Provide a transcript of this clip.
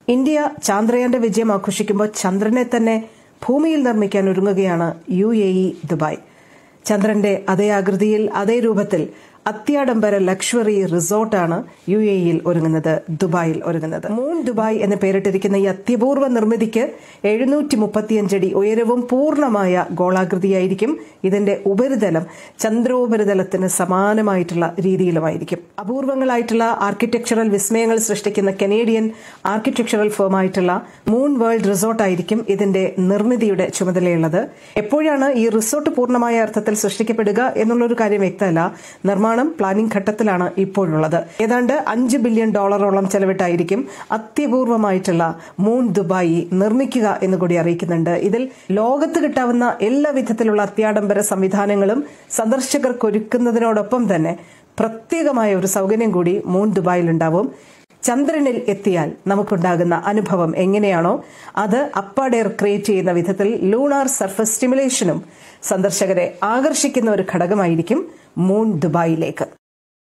India ചാന്ദ്രയാന്റെ വിജയം ആഘോഷിക്കുമ്പോൾ ചന്ദ്രനെ തന്നെ ഭൂമിയിൽ നിർമ്മിക്കാൻ ഒരുങ്ങുകയാണ് യു എ ഇ ദുബായ് ചന്ദ്രന്റെ അതേ ആകൃതിയിൽ അതേ രൂപത്തിൽ അത്യാഡംബര ലക്ഷറി റിസോർട്ടാണ് യു എ ഇയിൽ ഒരുങ്ങുന്നത് ദുബായിൽ ഒരുങ്ങുന്നത് മൂൺ ദുബായ് എന്ന് പേരിട്ടിരിക്കുന്ന ഈ അത്യപൂർവ നിർമ്മിതിക്ക് എഴുന്നൂറ്റി മുപ്പത്തിയഞ്ചടി ഉയരവും പൂർണ്ണമായ ഗോളാകൃതിയായിരിക്കും ഇതിന്റെ ഉപരിതലം ചന്ദ്രോപരിതലത്തിന് സമാനമായിട്ടുള്ള രീതിയിലുമായിരിക്കും അപൂർവങ്ങളായിട്ടുള്ള ആർക്കിടെക്ചറൽ വിസ്മയങ്ങൾ സൃഷ്ടിക്കുന്ന കനേഡിയൻ ആർക്കിടെക്ചറൽ ഫേമായിട്ടുള്ള മൂൺ വേൾഡ് റിസോർട്ടായിരിക്കും ഇതിന്റെ നിർമ്മിതിയുടെ ചുമതലയുള്ളത് എപ്പോഴാണ് ഈ റിസോർട്ട് പൂർണ്ണമായ അർത്ഥത്തിൽ സൃഷ്ടിക്കപ്പെടുക എന്നുള്ളൊരു കാര്യം വ്യക്തമല്ല നിർമ്മാണം പ്ലാനിംഗ് ഘട്ടത്തിലാണ് ഇപ്പോഴുള്ളത് ഏതാണ്ട് അഞ്ച് ബില്യൺ ഡോളറോളം ചെലവിട്ടായിരിക്കും അത്യപൂർവമായിട്ടുള്ള മൂൺ ദുബായി നിർമ്മിക്കുക എന്ന് കൂടി അറിയിക്കുന്നുണ്ട് ഇതിൽ ലോകത്ത് കിട്ടാവുന്ന എല്ലാ വിധത്തിലുള്ള അത്യാഡംബര സംവിധാനങ്ങളും സന്ദർശകർക്ക് ഒരുക്കുന്നതിനോടൊപ്പം തന്നെ പ്രത്യേകമായ ഒരു സൗകര്യം കൂടി മൂൺ ദുബായിൽ ഉണ്ടാവും ചന്ദ്രനിൽ എത്തിയാൽ നമുക്കുണ്ടാകുന്ന അനുഭവം എങ്ങനെയാണോ അത് അപ്പാടേർ ക്രിയേറ്റ് ചെയ്യുന്ന വിധത്തിൽ ലൂണാർ സർഫസ് സ്റ്റിമുലേഷനും സന്ദർശകരെ ആകർഷിക്കുന്ന ഒരു ഘടകമായിരിക്കും മൂൺ ദുബായിലേക്ക്